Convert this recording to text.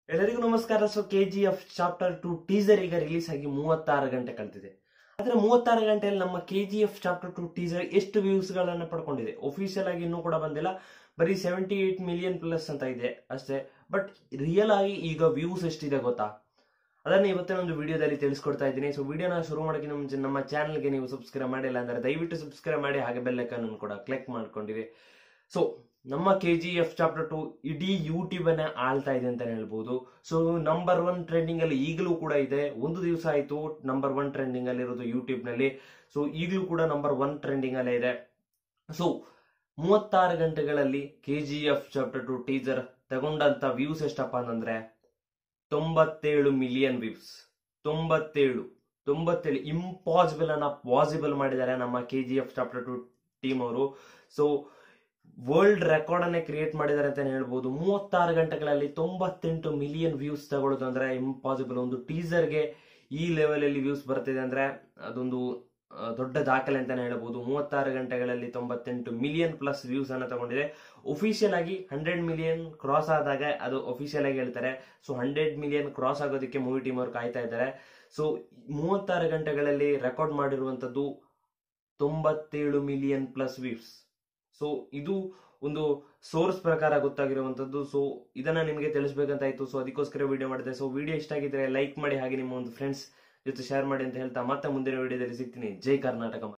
ಎಲ್ಲರಿಗೂ ನಮಸ್ಕಾರ so K G F chapter two teaser ಈಗ ರಿಲೀಸ್ ಆಗಿ ಮೂವತ್ತಾರು ಗಂಟೆ ಕಳೆದಿದೆ ಆದ್ರೆ ಮೂವತ್ತಾರು ಗಂಟೆಯಲ್ಲಿ ನಮ್ಮ K G F chapter two teaser ಎಷ್ಟು ವ್ಯೂಸ್ ಗಳನ್ನ ಪಡ್ಕೊಂಡಿದೆ ಒಫಿಷಿಯಲ್ ಆಗಿ ಇನ್ನೂ ಕೂಡ ಬಂದಿಲ್ಲ ಬರೀ ಸೆವೆಂಟಿ ಏಟ್ ಮಿಲಿಯನ್ ಪ್ಲಸ್ ಅಂತ ಇದೆ ಅಷ್ಟೇ ಬಟ್ ರಿಯಲ್ ಆಗಿ ಈಗ ವ್ಯೂಸ್ ಎಷ್ಟಿದೆ ಗೊತ್ತಾ ಅದನ್ನ ಇವತ್ತಿನ ಒಂದು ವಿಡಿಯೋದಲ್ಲಿ ತಿಳಿಸ್ಕೊಡ್ತಾ ಇದ್ದೀನಿ ಸೊ ವಿಡಿಯೋನ ಶುರು ಮಾಡೋಕ್ಕಿಂತ ಮುಂಚೆ ನಮ್ಮ ಚಾನಲ್ಗೆ ನೀವು ಸಬ್ಸ್ಕ್ರೈಬ್ ಮಾಡಿಲ್ಲ ಅಂದ್ರೆ ದಯವಿಟ್ಟು ಸಬ್ಸ್ಕ್ರೈಬ್ ಮಾಡಿ ಹಾಗೆ ಬೆಲ್ಲೈಕನ್ ಕೂಡ ಕ್ಲಿಕ್ ಮಾಡ್ಕೊಂಡಿರಿ ಸೊ ನಮ್ಮ K G F chapter two ಇಡೀ ಯೂಟ್ಯೂಬ್ ಅನ್ನ ಆಳ್ತಾ ಇದೆ ಅಂತ ಹೇಳ್ಬೋದು ಸೊ ನಂಬರ್ ಒನ್ ಟ್ರೆಂಡಿಂಗ್ ಅಲ್ಲಿ ಈಗಲೂ ಕೂಡ ಇದೆ ಒಂದು ದಿವಸ ಆಯ್ತು ನಂಬರ್ ಒನ್ ಟ್ರೆಂಡಿಂಗ್ ಅಲ್ಲಿ ಇರೋದು ಯೂಟ್ಯೂಬ್ ನಲ್ಲಿ ಸೊ ಈಗಲೂ ಕೂಡ ನಂಬರ್ ಒನ್ ಟ್ರೆಂಡಿಂಗ್ ಅಲ್ಲೇ ಇದೆ ಸೊ ಮೂವತ್ತಾರು ಗಂಟೆಗಳಲ್ಲಿ K G F chapter two teaser ತಗೊಂಡಂತ ವ್ಯೂಸ್ ಎಷ್ಟಪ್ಪ ಅಂತಂದ್ರೆ ತೊಂಬತ್ತೇಳು ಮಿಲಿಯನ್ ವ್ಯೂಸ್ ತೊಂಬತ್ತೇಳು ತೊಂಬತ್ತೇಳು ಇಂಪಾಸಿಬಲ್ ಅನ್ನ ಪಾಸಿಬಲ್ ಮಾಡಿದ್ದಾರೆ ನಮ್ಮ K G F chapter two team ಅವರು ಸೊ ವರ್ಲ್ಡ್ ರೆಕಾರ್ಡ್ ಅನ್ನೇ ಕ್ರಿಯೇಟ್ ಮಾಡಿದ್ದಾರೆ ಅಂತ ಹೇಳ್ಬೋದು ಮೂವತ್ತಾರು ಗಂಟೆಗಳಲ್ಲಿ ತೊಂಬತ್ತೆಂಟು ಮಿಲಿಯನ್ ವ್ಯೂಸ್ ತಗೊಳ್ಳೋದು ಅಂದ್ರೆ ಇಂಪಾಸಿಬಲ್ ಒಂದು ಟೀಸರ್ಗೆ ಈ ಲೆವೆಲ್ ಅಲ್ಲಿ ವ್ಯೂಸ್ ಬರ್ತಿದೆ ಅಂದ್ರೆ ಅದೊಂದು ಆ, ದೊಡ್ಡ ದಾಖಲೆ ಅಂತಾನೆ ಹೇಳ್ಬೋದು ಮೂವತ್ತಾರು ಗಂಟೆಗಳಲ್ಲಿ ತೊಂಬತ್ತೆಂಟು ಮಿಲಿಯನ್ ಪ್ಲಸ್ ವ್ಯೂಸ್ ಅನ್ನ ತಗೊಂಡಿದೆ ಒಫಿಷಿಯಲ್ ಆಗಿ ಹಂಡ್ರೆಡ್ ಮಿಲಿಯನ್ ಕ್ರಾಸ್ ಆದಾಗ ಅದು ಒಫಿಷಿಯಲ್ ಆಗಿ ಹೇಳ್ತಾರೆ ಸೊ ಹಂಡ್ರೆಡ್ ಮಿಲಿಯನ್ ಕ್ರಾಸ್ ಆಗೋದಕ್ಕೆ ಮೂವಿ ಟೀಮ್ ಅವ್ರು ಕಾಯ್ತಾ ಇದ್ದಾರೆ ಸೊ ಮೂವತ್ತಾರು ಗಂಟೆಗಳಲ್ಲಿ ರೆಕಾರ್ಡ್ ಮಾಡಿರುವಂತದ್ದು ತೊಂಬತ್ತೇಳು ಮಿಲಿಯನ್ ಪ್ಲಸ್ ವ್ಯೂಸ್ ಸೊ ಇದು ಒಂದು ಸೋರ್ಸ್ ಪ್ರಕಾರ ಗೊತ್ತಾಗಿರುವಂತದ್ದು ಸೊ ಇದನ್ನ ನಿಮಗೆ ತಿಳಿಸ್ಬೇಕಂತಾಯ್ತು ಸೊ ಅದಕ್ಕೋಸ್ಕರ ವಿಡಿಯೋ ಮಾಡಿದೆ ಸೊ ವಿಡಿಯೋ ಇಷ್ಟ ಆಗಿದ್ರೆ ಲೈಕ್ ಮಾಡಿ ಹಾಗೆ ನಿಮ್ಮ ಒಂದು ಫ್ರೆಂಡ್ಸ್ ಜೊತೆ ಶೇರ್ ಮಾಡಿ ಅಂತ ಹೇಳ್ತಾ ಮತ್ತೆ ಮುಂದಿನ ವಿಡಿಯೋದಲ್ಲಿ ಸಿಗ್ತೀನಿ ಜೈ ಕರ್ನಾಟಕ